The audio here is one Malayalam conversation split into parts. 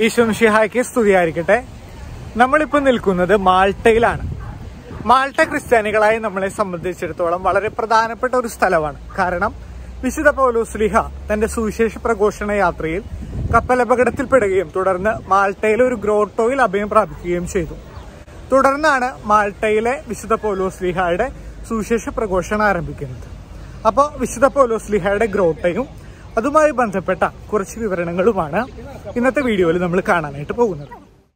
ഈശ്വംഷിഹായ്ക്ക് സ്തുതിയായിരിക്കട്ടെ നമ്മളിപ്പോൾ നിൽക്കുന്നത് മാൾട്ടയിലാണ് മാൾട്ട ക്രിസ്ത്യാനികളായി നമ്മളെ സംബന്ധിച്ചിടത്തോളം വളരെ പ്രധാനപ്പെട്ട ഒരു സ്ഥലമാണ് കാരണം വിശുദ്ധ പൗലോസ്ലിഹ തന്റെ സുവിശേഷ പ്രഘോഷണ യാത്രയിൽ കപ്പലപകടത്തിൽപ്പെടുകയും തുടർന്ന് മാൾട്ടയിലെ ഒരു ഗ്രോട്ടോയിൽ അഭയം പ്രാപിക്കുകയും ചെയ്തു തുടർന്നാണ് മാൾട്ടയിലെ വിശുദ്ധ പൗലോസ്ലിഹയുടെ സുവിശേഷ പ്രഘോഷണം ആരംഭിക്കുന്നത് അപ്പോൾ വിശുദ്ധ പൗലോസ്ലിഹയുടെ ഗ്രോട്ടയും അതുമായി ബന്ധപ്പെട്ട കുറച്ച് വിവരണങ്ങളുമാണ് ഇന്നത്തെ വീഡിയോയിൽ നമ്മൾ കാണാനായിട്ട് പോകുന്നത്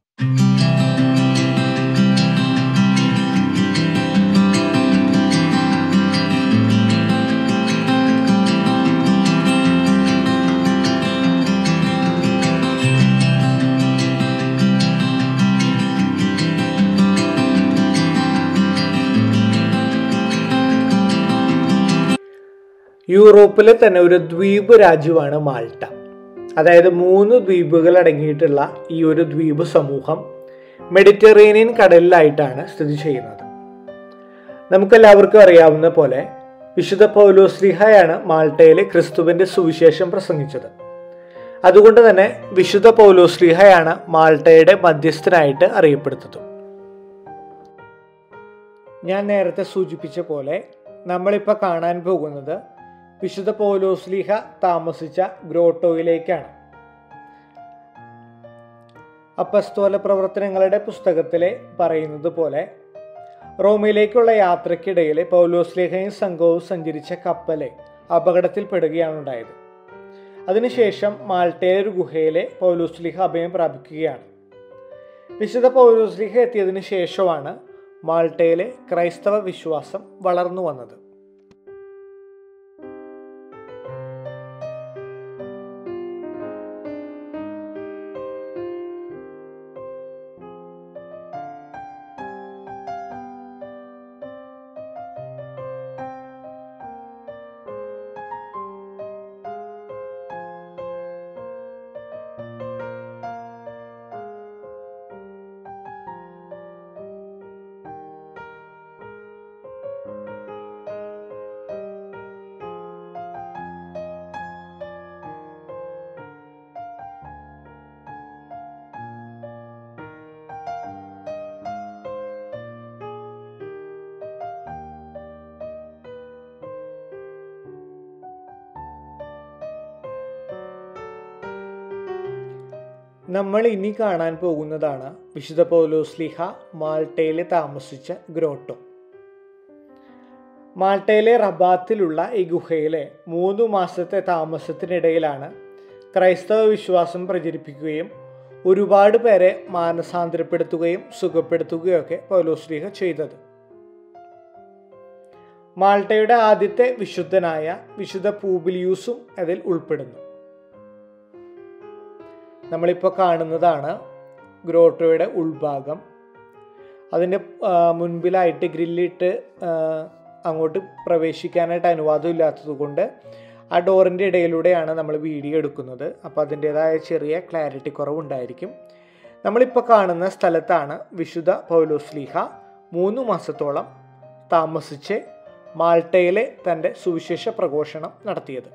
യൂറോപ്പിലെ തന്നെ ഒരു ദ്വീപ് രാജ്യമാണ് മാൾട്ട അതായത് മൂന്ന് ദ്വീപുകൾ അടങ്ങിയിട്ടുള്ള ഈ ഒരു ദ്വീപ് സമൂഹം മെഡിറ്ററേനിയൻ കടലിലായിട്ടാണ് സ്ഥിതി ചെയ്യുന്നത് നമുക്കെല്ലാവർക്കും അറിയാവുന്ന പോലെ വിശുദ്ധ പൗലോസ്ലിഹയാണ് മാൾട്ടയിലെ ക്രിസ്തുവിന്റെ സുവിശേഷം പ്രസംഗിച്ചത് അതുകൊണ്ട് തന്നെ വിശുദ്ധ പൗലോസ്ലിഹയാണ് മാൾട്ടയുടെ മധ്യസ്ഥനായിട്ട് അറിയപ്പെടുന്നത് ഞാൻ നേരത്തെ സൂചിപ്പിച്ച പോലെ നമ്മളിപ്പോൾ കാണാൻ പോകുന്നത് വിശുദ്ധ പൗലോസ്ലിഹ താമസിച്ച ഗ്രോട്ടോയിലേക്കാണ് അപ്പസ്തോല പ്രവർത്തനങ്ങളുടെ പുസ്തകത്തിലെ പറയുന്നത് പോലെ റോമിലേക്കുള്ള യാത്രക്കിടയിൽ പൗലോസ്ലിഹയും സംഘവും സഞ്ചരിച്ച കപ്പല് അപകടത്തിൽപ്പെടുകയാണ് ഉണ്ടായത് അതിനുശേഷം മാൾട്ടയിലെ ഒരു ഗുഹയിലെ പൗലോസ്ലിഹ അഭയം പ്രാപിക്കുകയാണ് വിശുദ്ധ പൗലോസ്ലിഹ എത്തിയതിനു ശേഷമാണ് മാൾട്ടയിലെ ക്രൈസ്തവ വിശ്വാസം വളർന്നു വന്നത് നമ്മൾ ഇനി കാണാൻ പോകുന്നതാണ് വിശുദ്ധ പൗലോസ്ലിഹ മാൾട്ടയിൽ താമസിച്ച ഗ്രോട്ടോ മാൾട്ടയിലെ റബാത്തിലുള്ള ഈ ഗുഹയിലെ മൂന്ന് മാസത്തെ താമസത്തിനിടയിലാണ് ക്രൈസ്തവ വിശ്വാസം പ്രചരിപ്പിക്കുകയും ഒരുപാട് പേരെ മാനസാന്തരപ്പെടുത്തുകയും സുഖപ്പെടുത്തുകയും ഒക്കെ പൗലോസ്ലിഹ ചെയ്തത് മാൾട്ടയുടെ ആദ്യത്തെ വിശുദ്ധനായ വിശുദ്ധ പൂബിലിയൂസും അതിൽ ഉൾപ്പെടുന്നു നമ്മളിപ്പോൾ കാണുന്നതാണ് ഗ്രോട്ടോയുടെ ഉൾഭാഗം അതിൻ്റെ മുൻപിലായിട്ട് ഗ്രില്ലിട്ട് അങ്ങോട്ട് പ്രവേശിക്കാനായിട്ട് അനുവാദം ഇല്ലാത്തത് കൊണ്ട് ആ ഡോറിൻ്റെ ഇടയിലൂടെയാണ് നമ്മൾ വീഡിയോ എടുക്കുന്നത് അപ്പോൾ അതിൻ്റേതായ ചെറിയ ക്ലാരിറ്റി കുറവുണ്ടായിരിക്കും നമ്മളിപ്പോൾ കാണുന്ന സ്ഥലത്താണ് വിശുദ്ധ പൗലോസ്ലീഹ മൂന്ന് മാസത്തോളം താമസിച്ച് മാൾട്ടയിലെ തൻ്റെ സുവിശേഷ പ്രഘോഷണം നടത്തിയത്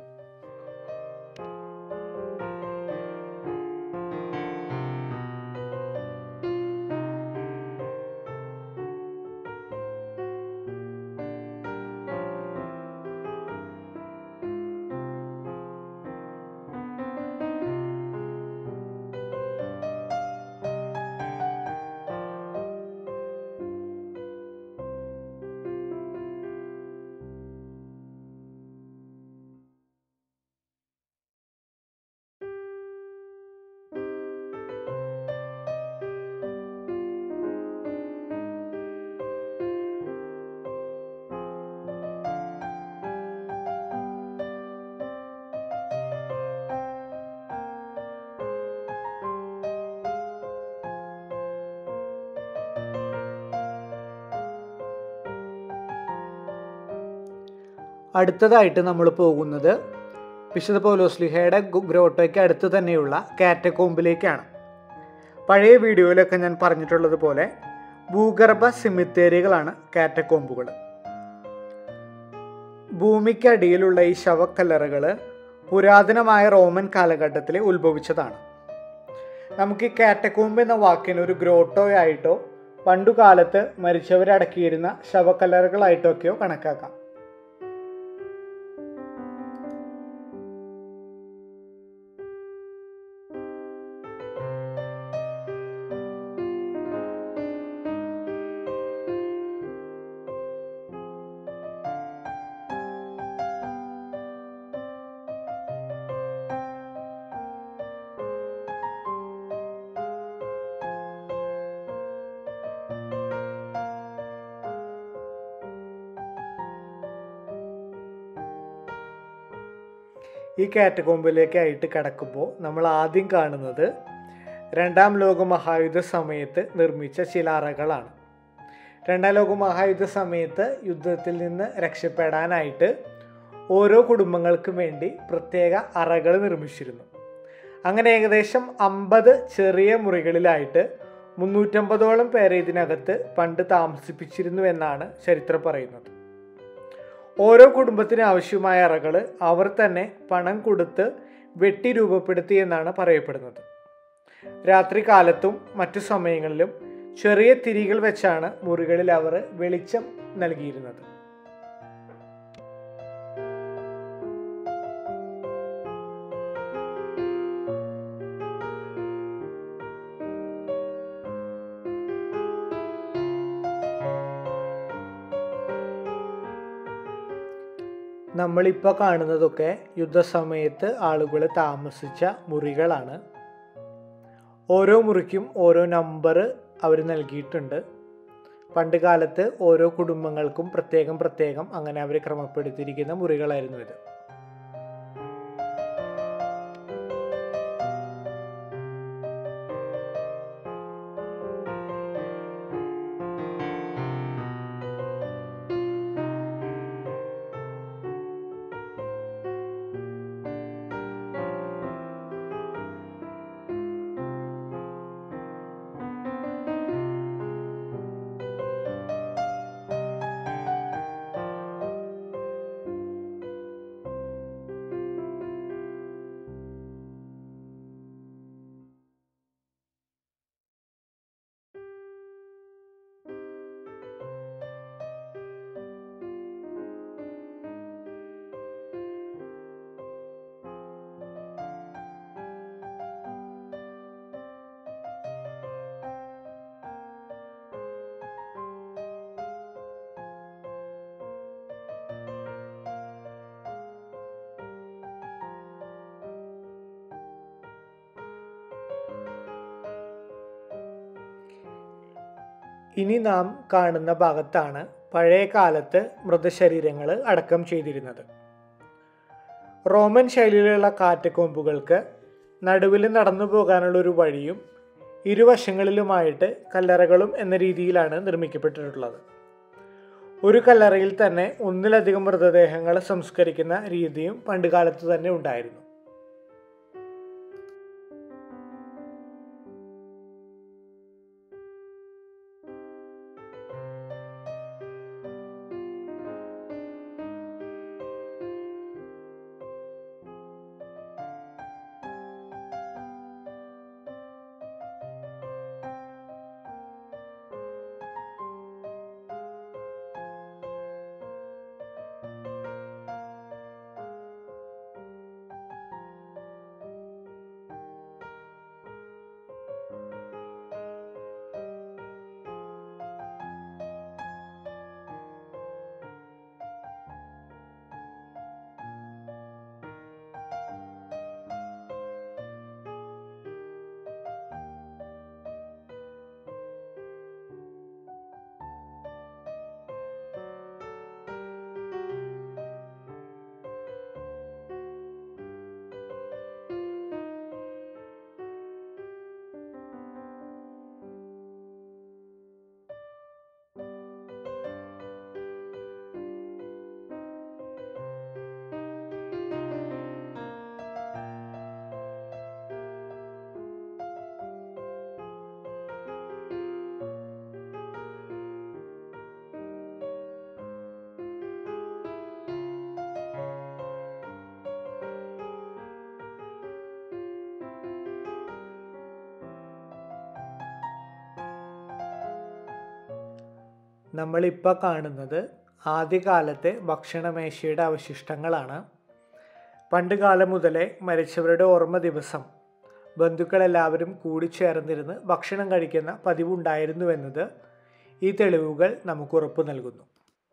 അടുത്തതായിട്ട് നമ്മൾ പോകുന്നത് വിശുദ്ധ പൗലോസ്ലിഹയുടെ ഗ്രോട്ടോയ്ക്ക് അടുത്ത് തന്നെയുള്ള കാറ്റക്കോമ്പിലേക്കാണ് പഴയ വീഡിയോയിലൊക്കെ ഞാൻ പറഞ്ഞിട്ടുള്ളത് പോലെ ഭൂഗർഭ സിമിത്തേരികളാണ് കാറ്റക്കോമ്പുകൾ ഭൂമിക്കടിയിലുള്ള ഈ ശവക്കല്ലറകൾ പുരാതനമായ റോമൻ കാലഘട്ടത്തിൽ ഉത്ഭവിച്ചതാണ് നമുക്ക് ഈ കാറ്റക്കോമ്പ് എന്ന വാക്കിന് ഒരു ഗ്രോട്ടോയായിട്ടോ പണ്ടുകാലത്ത് മരിച്ചവരടക്കിയിരുന്ന ശവക്കല്ലറുകളായിട്ടോ ഒക്കെയോ കണക്കാക്കാം ഈ കാറ്റഗോമ്പിലേക്കായിട്ട് കടക്കുമ്പോൾ നമ്മൾ ആദ്യം കാണുന്നത് രണ്ടാം ലോക മഹായുദ്ധ സമയത്ത് നിർമ്മിച്ച ചില അറകളാണ് രണ്ടാം ലോക മഹായുദ്ധ സമയത്ത് യുദ്ധത്തിൽ നിന്ന് രക്ഷപ്പെടാനായിട്ട് ഓരോ കുടുംബങ്ങൾക്കും വേണ്ടി പ്രത്യേക അറകൾ നിർമ്മിച്ചിരുന്നു അങ്ങനെ ഏകദേശം അമ്പത് ചെറിയ മുറികളിലായിട്ട് മുന്നൂറ്റമ്പതോളം പേരെ ഇതിനകത്ത് പണ്ട് താമസിപ്പിച്ചിരുന്നു എന്നാണ് ചരിത്രം പറയുന്നത് ഓരോ കുടുംബത്തിന് ആവശ്യമായ അറകൾ അവർ തന്നെ പണം കൊടുത്ത് വെട്ടി രൂപപ്പെടുത്തി എന്നാണ് പറയപ്പെടുന്നത് രാത്രി കാലത്തും മറ്റു സമയങ്ങളിലും ചെറിയ തിരികൾ വെച്ചാണ് മുറികളിൽ അവർ വെളിച്ചം നൽകിയിരുന്നത് നമ്മളിപ്പോൾ കാണുന്നതൊക്കെ യുദ്ധസമയത്ത് ആളുകൾ താമസിച്ച മുറികളാണ് ഓരോ മുറിക്കും ഓരോ നമ്പർ അവർ നൽകിയിട്ടുണ്ട് പണ്ട് കാലത്ത് ഓരോ കുടുംബങ്ങൾക്കും പ്രത്യേകം പ്രത്യേകം അങ്ങനെ അവർ ക്രമപ്പെടുത്തിയിരിക്കുന്ന മുറികളായിരുന്നു ഇത് ഇനി നാം കാണുന്ന ഭാഗത്താണ് പഴയ കാലത്ത് മൃതശരീരങ്ങൾ അടക്കം ചെയ്തിരുന്നത് റോമൻ ശൈലിയിലുള്ള കാറ്റക്കൊമ്പുകൾക്ക് നടുവിൽ നടന്നു പോകാനുള്ള ഒരു വഴിയും ഇരുവശങ്ങളിലുമായിട്ട് കല്ലറകളും എന്ന രീതിയിലാണ് നിർമ്മിക്കപ്പെട്ടിട്ടുള്ളത് ഒരു കല്ലറയിൽ തന്നെ ഒന്നിലധികം മൃതദേഹങ്ങൾ സംസ്കരിക്കുന്ന രീതിയും പണ്ടുകാലത്ത് തന്നെ ഉണ്ടായിരുന്നു നമ്മളിപ്പോൾ കാണുന്നത് ആദ്യകാലത്തെ ഭക്ഷണമേശയുടെ അവശിഷ്ടങ്ങളാണ് പണ്ട് കാലം മുതലേ മരിച്ചവരുടെ ഓർമ്മ ദിവസം ബന്ധുക്കളെല്ലാവരും കൂടിച്ചേർന്നിരുന്ന് ഭക്ഷണം കഴിക്കുന്ന പതിവുണ്ടായിരുന്നുവെന്നത് ഈ തെളിവുകൾ നമുക്ക് ഉറപ്പു നൽകുന്നു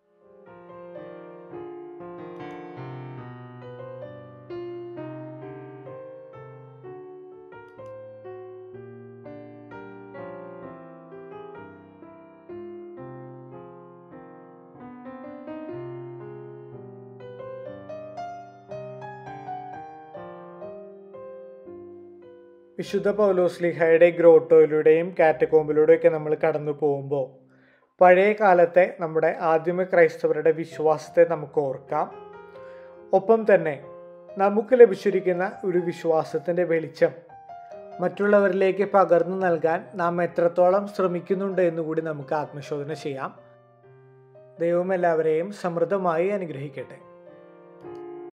വിശുദ്ധ പൗലോസ്ലിഹയുടെ ഗ്രോട്ടോയിലൂടെയും കാറ്റക്കോമ്പിലൂടെയൊക്കെ നമ്മൾ കടന്നു പോകുമ്പോൾ പഴയ കാലത്തെ നമ്മുടെ ആദ്യമ ക്രൈസ്തവരുടെ വിശ്വാസത്തെ നമുക്ക് ഓർക്കാം ഒപ്പം തന്നെ നമുക്ക് ലഭിച്ചിരിക്കുന്ന ഒരു വിശ്വാസത്തിൻ്റെ വെളിച്ചം മറ്റുള്ളവരിലേക്ക് പകർന്നു നൽകാൻ നാം എത്രത്തോളം ശ്രമിക്കുന്നുണ്ട് എന്നുകൂടി നമുക്ക് ആത്മശോധന ചെയ്യാം ദൈവം എല്ലാവരെയും സമൃദ്ധമായി അനുഗ്രഹിക്കട്ടെ